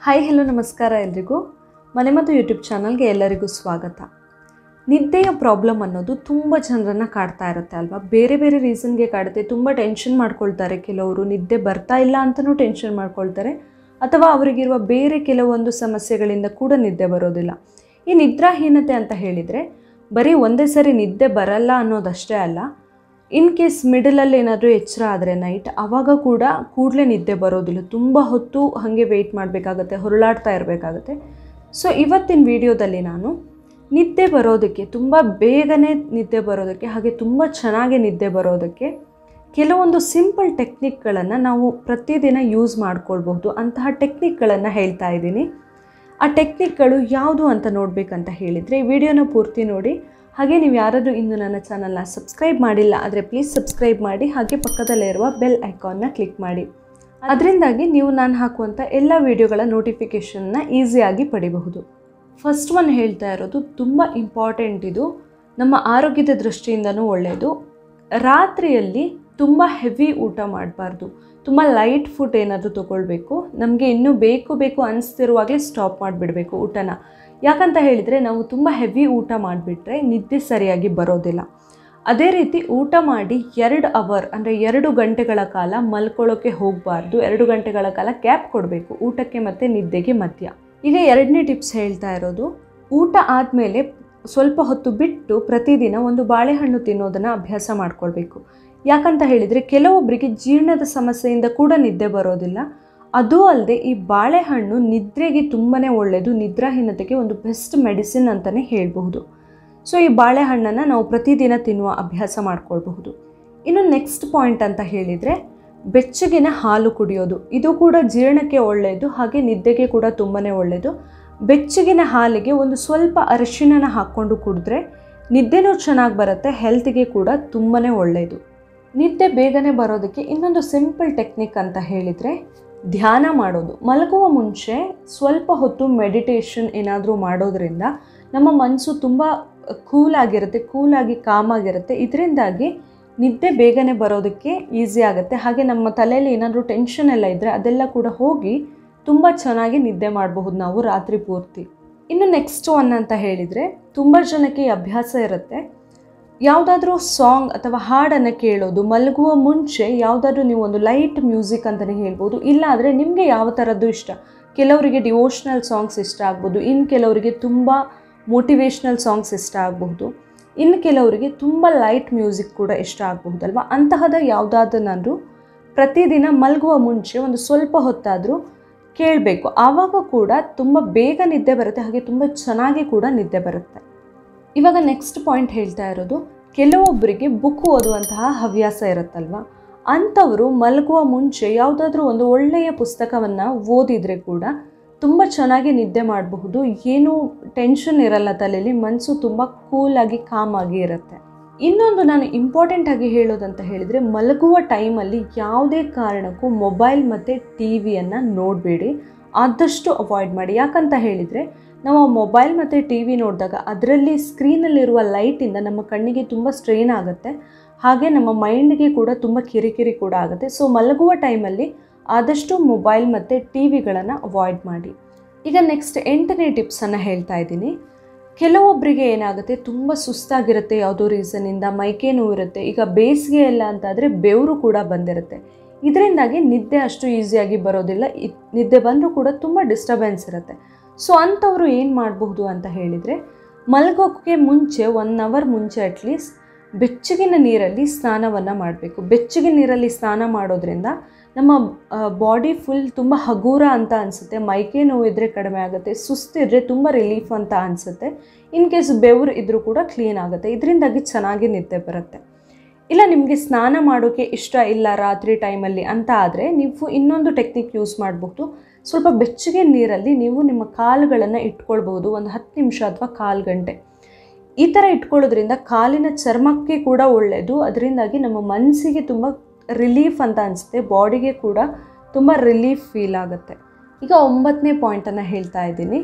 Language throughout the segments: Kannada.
ಹಾಯ್ ಹಲೋ ನಮಸ್ಕಾರ ಎಲ್ರಿಗೂ ಮನೆ ಮತ್ತು ಯೂಟ್ಯೂಬ್ ಚಾನಲ್ಗೆ ಎಲ್ಲರಿಗೂ ಸ್ವಾಗತ ನಿದ್ದೆಯ ಪ್ರಾಬ್ಲಮ್ ಅನ್ನೋದು ತುಂಬ ಜನರನ್ನು ಕಾಡ್ತಾ ಇರುತ್ತೆ ಅಲ್ವಾ ಬೇರೆ ಬೇರೆ ರೀಸನ್ಗೆ ಕಾಡುತ್ತೆ ತುಂಬ ಟೆನ್ಷನ್ ಮಾಡ್ಕೊಳ್ತಾರೆ ಕೆಲವರು ನಿದ್ದೆ ಬರ್ತಾ ಇಲ್ಲ ಅಂತಲೂ ಟೆನ್ಷನ್ ಮಾಡ್ಕೊಳ್ತಾರೆ ಅಥವಾ ಅವರಿಗಿರುವ ಬೇರೆ ಕೆಲವೊಂದು ಸಮಸ್ಯೆಗಳಿಂದ ಕೂಡ ನಿದ್ದೆ ಬರೋದಿಲ್ಲ ಈ ನಿದ್ರಾಹೀನತೆ ಅಂತ ಹೇಳಿದರೆ ಬರೀ ಒಂದೇ ಸರಿ ನಿದ್ದೆ ಬರಲ್ಲ ಅನ್ನೋದಷ್ಟೇ ಅಲ್ಲ ಇನ್ ಕೇಸ್ ಮಿಡಲಲ್ಲಿ ಏನಾದರೂ ಎಚ್ಚರ ಆದರೆ ನೈಟ್ ಆವಾಗ ಕೂಡ ಕೂಡಲೇ ನಿದ್ದೆ ಬರೋದಿಲ್ಲ ತುಂಬ ಹೊತ್ತು ಹಾಗೆ ವೆಯ್ಟ್ ಮಾಡಬೇಕಾಗತ್ತೆ ಹೊರಳಾಡ್ತಾ ಇರಬೇಕಾಗತ್ತೆ ಸೊ ಇವತ್ತಿನ ವಿಡಿಯೋದಲ್ಲಿ ನಾನು ನಿದ್ದೆ ಬರೋದಕ್ಕೆ ತುಂಬ ಬೇಗನೆ ನಿದ್ದೆ ಬರೋದಕ್ಕೆ ಹಾಗೆ ತುಂಬ ಚೆನ್ನಾಗಿ ನಿದ್ದೆ ಬರೋದಕ್ಕೆ ಕೆಲವೊಂದು ಸಿಂಪಲ್ ಟೆಕ್ನಿಕ್ಗಳನ್ನು ನಾವು ಪ್ರತಿದಿನ ಯೂಸ್ ಮಾಡ್ಕೊಳ್ಬಹುದು ಅಂತಹ ಟೆಕ್ನಿಕ್ಗಳನ್ನು ಹೇಳ್ತಾ ಇದ್ದೀನಿ ಆ ಟೆಕ್ನಿಕ್ಗಳು ಯಾವುದು ಅಂತ ನೋಡಬೇಕಂತ ಹೇಳಿದರೆ ಈ ವಿಡಿಯೋನ ಪೂರ್ತಿ ನೋಡಿ ಹಾಗೆ ನೀವು ಯಾರಾದರೂ ಇನ್ನು ನನ್ನ ಚಾನಲ್ನ ಸಬ್ಸ್ಕ್ರೈಬ್ ಮಾಡಿಲ್ಲ ಆದರೆ ಪ್ಲೀಸ್ ಸಬ್ಸ್ಕ್ರೈಬ್ ಮಾಡಿ ಹಾಗೆ ಪಕ್ಕದಲ್ಲೇ ಇರುವ ಬೆಲ್ ಐಕಾನ್ನ ಕ್ಲಿಕ್ ಮಾಡಿ ಅದರಿಂದಾಗಿ ನೀವು ನಾನು ಹಾಕುವಂಥ ಎಲ್ಲ ವಿಡಿಯೋಗಳ ನೋಟಿಫಿಕೇಷನ್ನ ಈಸಿಯಾಗಿ ಪಡಿಬಹುದು ಫಸ್ಟ್ ಒನ್ ಹೇಳ್ತಾ ಇರೋದು ತುಂಬ ಇಂಪಾರ್ಟೆಂಟ್ ಇದು ನಮ್ಮ ಆರೋಗ್ಯದ ದೃಷ್ಟಿಯಿಂದನೂ ಒಳ್ಳೆಯದು ರಾತ್ರಿಯಲ್ಲಿ ತುಂಬ ಹೆವಿ ಊಟ ಮಾಡಬಾರ್ದು ತುಂಬ ಲೈಟ್ ಫುಡ್ ಏನಾದರೂ ತೊಗೊಳ್ಬೇಕು ನಮಗೆ ಇನ್ನೂ ಬೇಕು ಬೇಕು ಅನಿಸ್ತಿರುವಾಗಲೇ ಸ್ಟಾಪ್ ಮಾಡಿಬಿಡಬೇಕು ಊಟನ ಯಾಕಂತ ಹೇಳಿದರೆ ನಾವು ತುಂಬ ಹೆವಿ ಊಟ ಮಾಡಿಬಿಟ್ರೆ ನಿದ್ದೆ ಸರಿಯಾಗಿ ಬರೋದಿಲ್ಲ ಅದೇ ರೀತಿ ಊಟ ಮಾಡಿ ಎರಡು ಅವರ್ ಅಂದರೆ ಎರಡು ಗಂಟೆಗಳ ಕಾಲ ಮಲ್ಕೊಳ್ಳೋಕ್ಕೆ ಹೋಗಬಾರ್ದು ಎರಡು ಗಂಟೆಗಳ ಕಾಲ ಗ್ಯಾಪ್ ಕೊಡಬೇಕು ಊಟಕ್ಕೆ ಮತ್ತು ನಿದ್ದೆಗೆ ಮಧ್ಯ ಈಗ ಎರಡನೇ ಟಿಪ್ಸ್ ಹೇಳ್ತಾ ಇರೋದು ಊಟ ಆದಮೇಲೆ ಸ್ವಲ್ಪ ಹೊತ್ತು ಬಿಟ್ಟು ಪ್ರತಿದಿನ ಒಂದು ಬಾಳೆಹಣ್ಣು ತಿನ್ನೋದನ್ನು ಅಭ್ಯಾಸ ಮಾಡ್ಕೊಳ್ಬೇಕು ಯಾಕಂತ ಹೇಳಿದರೆ ಕೆಲವೊಬ್ಬರಿಗೆ ಜೀರ್ಣದ ಸಮಸ್ಯೆಯಿಂದ ಕೂಡ ನಿದ್ದೆ ಬರೋದಿಲ್ಲ ಅದೂ ಅಲ್ಲದೆ ಈ ಬಾಳೆಹಣ್ಣು ನಿದ್ರೆಗೆ ತುಂಬಾ ಒಳ್ಳೆಯದು ನಿದ್ರಾಹೀನತೆಗೆ ಒಂದು ಬೆಸ್ಟ್ ಮೆಡಿಸಿನ್ ಅಂತಲೇ ಹೇಳಬಹುದು ಸೊ ಈ ಬಾಳೆಹಣ್ಣನ್ನು ನಾವು ಪ್ರತಿದಿನ ತಿನ್ನುವ ಅಭ್ಯಾಸ ಮಾಡ್ಕೊಳ್ಬಹುದು ಇನ್ನು ನೆಕ್ಸ್ಟ್ ಪಾಯಿಂಟ್ ಅಂತ ಹೇಳಿದರೆ ಬೆಚ್ಚಗಿನ ಹಾಲು ಕುಡಿಯೋದು ಇದು ಕೂಡ ಜೀರ್ಣಕ್ಕೆ ಒಳ್ಳೆಯದು ಹಾಗೆ ನಿದ್ದೆಗೆ ಕೂಡ ತುಂಬಾ ಒಳ್ಳೆಯದು ಬೆಚ್ಚಗಿನ ಹಾಲಿಗೆ ಒಂದು ಸ್ವಲ್ಪ ಅರಿಶಿಣನ ಹಾಕ್ಕೊಂಡು ಕುಡಿದ್ರೆ ನಿದ್ದೆನೂ ಚೆನ್ನಾಗಿ ಬರುತ್ತೆ ಹೆಲ್ತಿಗೆ ಕೂಡ ತುಂಬಾ ಒಳ್ಳೆಯದು ನಿದ್ದೆ ಬೇಗನೆ ಬರೋದಕ್ಕೆ ಇನ್ನೊಂದು ಸಿಂಪಲ್ ಟೆಕ್ನಿಕ್ ಅಂತ ಹೇಳಿದರೆ ಧ್ಯಾನ ಮಾಡೋದು ಮಲಗುವ ಮುಂಚೆ ಸ್ವಲ್ಪ ಹೊತ್ತು ಮೆಡಿಟೇಷನ್ ಏನಾದರೂ ಮಾಡೋದ್ರಿಂದ ನಮ್ಮ ಮನಸ್ಸು ತುಂಬ ಕೂಲಾಗಿರುತ್ತೆ ಕೂಲಾಗಿ ಕಾಮಾಗಿರುತ್ತೆ ಇದರಿಂದಾಗಿ ನಿದ್ದೆ ಬೇಗನೆ ಬರೋದಕ್ಕೆ ಈಸಿ ಆಗುತ್ತೆ ಹಾಗೆ ನಮ್ಮ ತಲೆಯಲ್ಲಿ ಏನಾದರೂ ಟೆನ್ಷನ್ ಎಲ್ಲ ಇದ್ದರೆ ಅದೆಲ್ಲ ಕೂಡ ಹೋಗಿ ತುಂಬ ಚೆನ್ನಾಗಿ ನಿದ್ದೆ ಮಾಡಬಹುದು ನಾವು ರಾತ್ರಿ ಪೂರ್ತಿ ಇನ್ನು ನೆಕ್ಸ್ಟ್ ಒನ್ ಅಂತ ಹೇಳಿದರೆ ತುಂಬ ಜನಕ್ಕೆ ಈ ಅಭ್ಯಾಸ ಇರುತ್ತೆ ಯಾವುದಾದ್ರೂ ಸಾಂಗ್ ಅಥವಾ ಹಾಡನ್ನು ಕೇಳೋದು ಮಲಗುವ ಮುಂಚೆ ಯಾವುದಾದ್ರೂ ನೀವು ಒಂದು ಲೈಟ್ ಮ್ಯೂಸಿಕ್ ಅಂತಲೇ ಹೇಳ್ಬೋದು ಇಲ್ಲ ಆದರೆ ನಿಮಗೆ ಯಾವ ಥರದ್ದು ಇಷ್ಟ ಕೆಲವರಿಗೆ ಡಿವೋಷ್ನಲ್ ಸಾಂಗ್ಸ್ ಇಷ್ಟ ಆಗ್ಬೋದು ಇನ್ನು ಕೆಲವರಿಗೆ ತುಂಬ ಮೋಟಿವೇಶ್ನಲ್ ಸಾಂಗ್ಸ್ ಇಷ್ಟ ಆಗಬಹುದು ಇನ್ನು ಕೆಲವರಿಗೆ ತುಂಬ ಲೈಟ್ ಮ್ಯೂಸಿಕ್ ಕೂಡ ಇಷ್ಟ ಆಗಬಹುದಲ್ವ ಅಂತಹದ ಯಾವುದಾದನ್ನಾದರೂ ಪ್ರತಿದಿನ ಮಲಗುವ ಮುಂಚೆ ಒಂದು ಸ್ವಲ್ಪ ಹೊತ್ತಾದರೂ ಕೇಳಬೇಕು ಆವಾಗ ಕೂಡ ತುಂಬ ಬೇಗ ನಿದ್ದೆ ಬರುತ್ತೆ ಹಾಗೆ ತುಂಬ ಚೆನ್ನಾಗಿ ಕೂಡ ನಿದ್ದೆ ಬರುತ್ತೆ ಇವಾಗ ನೆಕ್ಸ್ಟ್ ಪಾಯಿಂಟ್ ಹೇಳ್ತಾ ಇರೋದು ಕೆಲವೊಬ್ಬರಿಗೆ ಬುಕ್ ಓದುವಂತಹ ಹವ್ಯಾಸ ಇರುತ್ತಲ್ವ ಅಂಥವರು ಮಲಗುವ ಮುಂಚೆ ಯಾವುದಾದ್ರೂ ಒಂದು ಒಳ್ಳೆಯ ಪುಸ್ತಕವನ್ನು ಓದಿದರೆ ಕೂಡ ತುಂಬ ಚೆನ್ನಾಗಿ ನಿದ್ದೆ ಮಾಡಬಹುದು ಏನೂ ಟೆನ್ಷನ್ ಇರಲ್ಲ ತಲೆಯಲ್ಲಿ ಮನಸ್ಸು ತುಂಬ ಕೂಲಾಗಿ ಕಾಮಾಗಿ ಇರುತ್ತೆ ಇನ್ನೊಂದು ನಾನು ಇಂಪಾರ್ಟೆಂಟ್ ಆಗಿ ಹೇಳೋದಂತ ಹೇಳಿದರೆ ಮಲಗುವ ಟೈಮಲ್ಲಿ ಯಾವುದೇ ಕಾರಣಕ್ಕೂ ಮೊಬೈಲ್ ಮತ್ತು ಟಿ ವಿಯನ್ನು ನೋಡಬೇಡಿ ಆದಷ್ಟು ಅವಾಯ್ಡ್ ಮಾಡಿ ಯಾಕಂತ ಹೇಳಿದರೆ ನಾವು ಮೊಬೈಲ್ ಮತ್ತು ಟಿ ವಿ ನೋಡಿದಾಗ ಅದರಲ್ಲಿ ಸ್ಕ್ರೀನಲ್ಲಿರುವ ಲೈಟಿಂದ ನಮ್ಮ ಕಣ್ಣಿಗೆ ತುಂಬ ಸ್ಟ್ರೈನ್ ಆಗುತ್ತೆ ಹಾಗೆ ನಮ್ಮ ಮೈಂಡ್ಗೆ ಕೂಡ ತುಂಬ ಕಿರಿಕಿರಿ ಕೂಡ ಆಗುತ್ತೆ ಸೊ ಮಲಗುವ ಟೈಮಲ್ಲಿ ಆದಷ್ಟು ಮೊಬೈಲ್ ಮತ್ತು ಟಿ ವಿಗಳನ್ನು ಅವಾಯ್ಡ್ ಮಾಡಿ ಈಗ ನೆಕ್ಸ್ಟ್ ಎಂಟನೇ ಟಿಪ್ಸನ್ನು ಹೇಳ್ತಾ ಇದ್ದೀನಿ ಕೆಲವೊಬ್ಬರಿಗೆ ಏನಾಗುತ್ತೆ ತುಂಬ ಸುಸ್ತಾಗಿರುತ್ತೆ ಯಾವುದೋ ರೀಸನಿಂದ ಮೈಕೈ ನೋವಿರುತ್ತೆ ಈಗ ಬೇಸಿಗೆ ಎಲ್ಲ ಅಂತಾದರೆ ಬೆವರು ಕೂಡ ಬಂದಿರುತ್ತೆ ಇದರಿಂದಾಗಿ ನಿದ್ದೆ ಅಷ್ಟು ಈಸಿಯಾಗಿ ಬರೋದಿಲ್ಲ ನಿದ್ದೆ ಬಂದರೂ ಕೂಡ ತುಂಬ ಡಿಸ್ಟರ್ಬೆನ್ಸ್ ಇರುತ್ತೆ ಸೊ ಅಂಥವರು ಏನು ಮಾಡಬಹುದು ಅಂತ ಹೇಳಿದರೆ ಮಲಗೋಕ್ಕೆ ಮುಂಚೆ ಒನ್ ಅವರ್ ಮುಂಚೆ ಅಟ್ಲೀಸ್ಟ್ ಬೆಚ್ಚಗಿನ ನೀರಲ್ಲಿ ಸ್ನಾನವನ್ನು ಮಾಡಬೇಕು ಬೆಚ್ಚಗಿನ ನೀರಲ್ಲಿ ಸ್ನಾನ ಮಾಡೋದ್ರಿಂದ ನಮ್ಮ ಬಾಡಿ ಫುಲ್ ತುಂಬ ಹಗೂರ ಅಂತ ಅನಿಸುತ್ತೆ ಮೈಕೈ ನೋವಿದ್ರೆ ಕಡಿಮೆ ಆಗುತ್ತೆ ಸುಸ್ತಿದ್ರೆ ತುಂಬ ರಿಲೀಫ್ ಅಂತ ಅನಿಸುತ್ತೆ ಇನ್ ಕೇಸ್ ಬೆವರು ಇದ್ದರೂ ಕೂಡ ಕ್ಲೀನ್ ಆಗುತ್ತೆ ಇದರಿಂದಾಗಿ ಚೆನ್ನಾಗಿ ನಿದ್ದೆ ಬರುತ್ತೆ ಇಲ್ಲ ನಿಮಗೆ ಸ್ನಾನ ಮಾಡೋಕ್ಕೆ ಇಷ್ಟ ಇಲ್ಲ ರಾತ್ರಿ ಟೈಮಲ್ಲಿ ಅಂತ ಆದರೆ ನೀವು ಇನ್ನೊಂದು ಟೆಕ್ನಿಕ್ ಯೂಸ್ ಮಾಡಬಹುದು ಸ್ವಲ್ಪ ಬೆಚ್ಚಗೆ ನೀರಲ್ಲಿ ನೀವು ನಿಮ್ಮ ಕಾಲುಗಳನ್ನು ಇಟ್ಕೊಳ್ಬೋದು ಒಂದು ಹತ್ತು ನಿಮಿಷ ಅಥವಾ ಕಾಲು ಗಂಟೆ ಈ ಥರ ಇಟ್ಕೊಳ್ಳೋದ್ರಿಂದ ಕಾಲಿನ ಚರ್ಮಕ್ಕೆ ಕೂಡ ಒಳ್ಳೆಯದು ಅದರಿಂದಾಗಿ ನಮ್ಮ ಮನಸ್ಸಿಗೆ ತುಂಬ ರಿಲೀಫ್ ಅಂತ ಅನಿಸುತ್ತೆ ಬಾಡಿಗೆ ಕೂಡ ತುಂಬ ರಿಲೀಫ್ ಫೀಲ್ ಆಗುತ್ತೆ ಈಗ ಒಂಬತ್ತನೇ ಪಾಯಿಂಟನ್ನು ಹೇಳ್ತಾ ಇದ್ದೀನಿ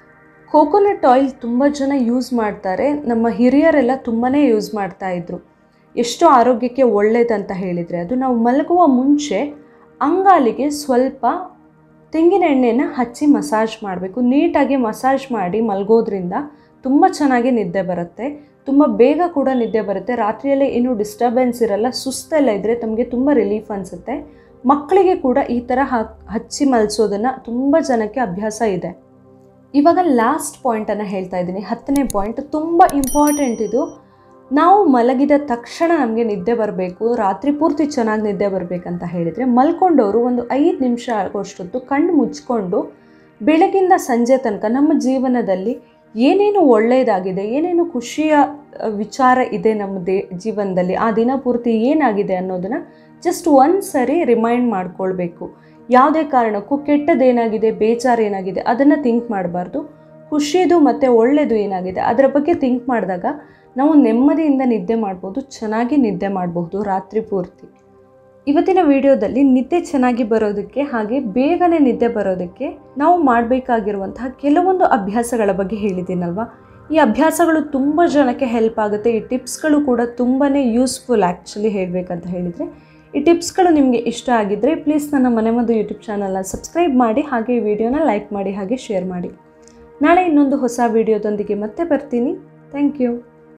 ಕೋಕೋನಟ್ ಆಯಿಲ್ ತುಂಬ ಜನ ಯೂಸ್ ಮಾಡ್ತಾರೆ ನಮ್ಮ ಹಿರಿಯರೆಲ್ಲ ತುಂಬಾ ಯೂಸ್ ಮಾಡ್ತಾಯಿದ್ರು ಎಷ್ಟು ಆರೋಗ್ಯಕ್ಕೆ ಒಳ್ಳೆಯದಂತ ಹೇಳಿದರೆ ಅದು ನಾವು ಮಲಗುವ ಮುಂಚೆ ಅಂಗಾಲಿಗೆ ಸ್ವಲ್ಪ ತೆಂಗಿನ ಎಣ್ಣೆನ ಹಚ್ಚಿ ಮಸಾಜ್ ಮಾಡಬೇಕು ನೀಟಾಗಿ ಮಸಾಜ್ ಮಾಡಿ ಮಲಗೋದ್ರಿಂದ ತುಂಬ ಚೆನ್ನಾಗಿ ನಿದ್ದೆ ಬರುತ್ತೆ ತುಂಬ ಬೇಗ ಕೂಡ ನಿದ್ದೆ ಬರುತ್ತೆ ರಾತ್ರಿಯಲ್ಲೇ ಏನೂ ಡಿಸ್ಟರ್ಬೆನ್ಸ್ ಇರಲ್ಲ ಸುಸ್ತೆಲ್ಲ ಇದ್ದರೆ ತಮಗೆ ತುಂಬ ರಿಲೀಫ್ ಅನಿಸುತ್ತೆ ಮಕ್ಕಳಿಗೆ ಕೂಡ ಈ ಥರ ಹಚ್ಚಿ ಮಲಸೋದನ್ನು ತುಂಬ ಜನಕ್ಕೆ ಅಭ್ಯಾಸ ಇದೆ ಇವಾಗ ಲಾಸ್ಟ್ ಪಾಯಿಂಟನ್ನು ಹೇಳ್ತಾ ಇದ್ದೀನಿ ಹತ್ತನೇ ಪಾಯಿಂಟ್ ತುಂಬ ಇಂಪಾರ್ಟೆಂಟ್ ಇದು ನಾವು ಮಲಗಿದ ತಕ್ಷಣ ನಮಗೆ ನಿದ್ದೆ ಬರಬೇಕು ರಾತ್ರಿ ಪೂರ್ತಿ ಚೆನ್ನಾಗಿ ನಿದ್ದೆ ಬರಬೇಕಂತ ಹೇಳಿದರೆ ಮಲ್ಕೊಂಡವರು ಒಂದು ಐದು ನಿಮಿಷ ಆಗೋಷ್ಟೊತ್ತು ಕಣ್ಣು ಮುಚ್ಕೊಂಡು ಬೆಳಗಿಂದ ಸಂಜೆ ತನಕ ನಮ್ಮ ಜೀವನದಲ್ಲಿ ಏನೇನು ಒಳ್ಳೆಯದಾಗಿದೆ ಏನೇನು ಖುಷಿಯ ವಿಚಾರ ಇದೆ ನಮ್ಮ ದೇ ಜೀವನದಲ್ಲಿ ಆ ದಿನ ಪೂರ್ತಿ ಏನಾಗಿದೆ ಅನ್ನೋದನ್ನು ಜಸ್ಟ್ ಒಂದು ಸರಿ ರಿಮೈಂಡ್ ಮಾಡ್ಕೊಳ್ಬೇಕು ಯಾವುದೇ ಕಾರಣಕ್ಕೂ ಕೆಟ್ಟದ್ದೇನಾಗಿದೆ ಬೇಜಾರು ಏನಾಗಿದೆ ಅದನ್ನು ಥಿಂಕ್ ಮಾಡಬಾರ್ದು ಖುಷಿದು ಮತ್ತು ಒಳ್ಳೆಯದು ಏನಾಗಿದೆ ಅದರ ಬಗ್ಗೆ ಥಿಂಕ್ ಮಾಡಿದಾಗ ನಾವು ನೆಮ್ಮದಿಯಿಂದ ನಿದ್ದೆ ಮಾಡ್ಬೋದು ಚೆನ್ನಾಗಿ ನಿದ್ದೆ ಮಾಡಬಹುದು ರಾತ್ರಿ ಪೂರ್ತಿ ಇವತ್ತಿನ ವಿಡಿಯೋದಲ್ಲಿ ನಿದ್ದೆ ಚೆನ್ನಾಗಿ ಬರೋದಕ್ಕೆ ಹಾಗೆ ಬೇಗನೆ ನಿದ್ದೆ ಬರೋದಕ್ಕೆ ನಾವು ಮಾಡಬೇಕಾಗಿರುವಂತಹ ಕೆಲವೊಂದು ಅಭ್ಯಾಸಗಳ ಬಗ್ಗೆ ಹೇಳಿದ್ದೀನಲ್ವ ಈ ಅಭ್ಯಾಸಗಳು ತುಂಬ ಜನಕ್ಕೆ ಹೆಲ್ಪ್ ಆಗುತ್ತೆ ಈ ಟಿಪ್ಸ್ಗಳು ಕೂಡ ತುಂಬಾ ಯೂಸ್ಫುಲ್ ಆ್ಯಕ್ಚುಲಿ ಹೇಳಬೇಕಂತ ಹೇಳಿದರೆ ಈ ಟಿಪ್ಸ್ಗಳು ನಿಮಗೆ ಇಷ್ಟ ಆಗಿದ್ದರೆ ಪ್ಲೀಸ್ ನನ್ನ ಮನೆಮದ್ದು ಯೂಟ್ಯೂಬ್ ಚಾನಲ್ನ ಸಬ್ಸ್ಕ್ರೈಬ್ ಮಾಡಿ ಹಾಗೆ ಈ ವಿಡಿಯೋನ ಲೈಕ್ ಮಾಡಿ ಹಾಗೆ ಶೇರ್ ಮಾಡಿ ನಾಳೆ ಇನ್ನೊಂದು ಹೊಸ ವಿಡಿಯೋದೊಂದಿಗೆ ಮತ್ತೆ ಬರ್ತೀನಿ ಥ್ಯಾಂಕ್ ಯು